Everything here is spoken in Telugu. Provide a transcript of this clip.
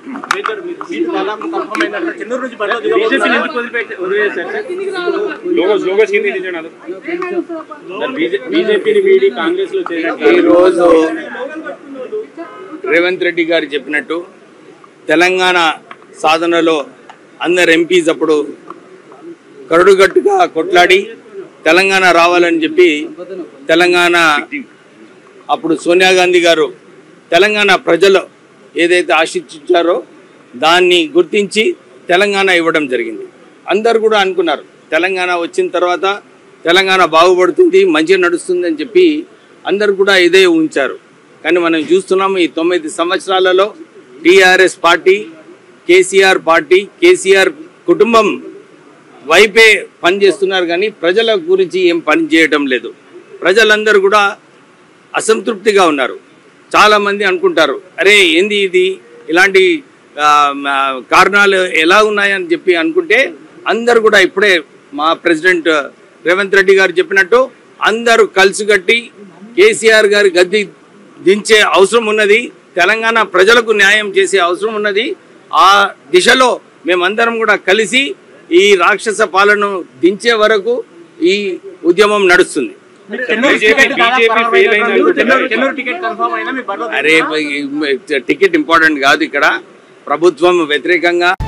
బీజేపీని ఎందుకు వదిలిపెట్టి వదిలేశారు సార్ లోగోస్ లోగోస్ కింద తీసేయండి అందరూ. సార్, బీజే- బీజేపీని వీడి కాంగ్రెస్ లో చేరారు ఈరోజు రేవంత్ రెడ్డి గారు చెప్పినట్టు తెలంగాణ సాధనలో అందరు ఎంపీస్ అప్పుడు కరుడుగట్టుగా కొట్లాడి తెలంగాణ రావాలని చెప్పి తెలంగాణ అప్పుడు సోనియా గాంధీ గారు తెలంగాణ ప్రజలు ఏదైతే ఆశించారో దాన్ని గుర్తించి తెలంగాణ ఇవ్వడం జరిగింది అందరు కూడా అనుకున్నారు తెలంగాణ వచ్చిన తర్వాత తెలంగాణ బాగుపడుతుంది మంచిగా నడుస్తుంది అని చెప్పి అందరు కూడా ఇదే ఉంచారు కానీ మనం చూస్తున్నాము ఈ తొమ్మిది సంవత్సరాలలో TRS party KCR party KCR కుటుంబం వైపే పనిచేస్తున్నారు కానీ ప్రజల గురించి ఏం పని చేయడం లేదు ప్రజలందరూ కూడా అసంతృప్తిగా ఉన్నారు చాలా మంది అనుకుంటారు అరే ఏంది ఇది ఇలాంటి ఆ, ఆ, కారణాలు ఎలా ఉన్నాయని చెప్పి అనుకుంటే అందరు కూడా ఇప్పుడే మా ప్రెసిడెంట్ రేవంత్ రెడ్డి గారు చెప్పినట్టు అందరూ కలిసికట్టి కేసీఆర్ గారి గద్దె దించే అవసరం ఉన్నది తెలంగాణ ప్రజలకు న్యాయం చేసే అవసరం ఉన్నది ఆ దిశలో మేమందరం కూడా కలిసి ఈ రాక్షస పాలన దించే వరకు ఈ ఉద్యమం నడుస్తుంది బీజేపీ బీజేపీ ఫెయిల్ అయింది అనుకుంటున్నారు చెన్నూరు టికెట్ కన్ఫర్మ్ అయినా మీ బర్లో అరే టికెట్ ఇంపార్టెంట్ కాదు ఇక్కడ ప్రభుత్వం వ్యతిరేకంగా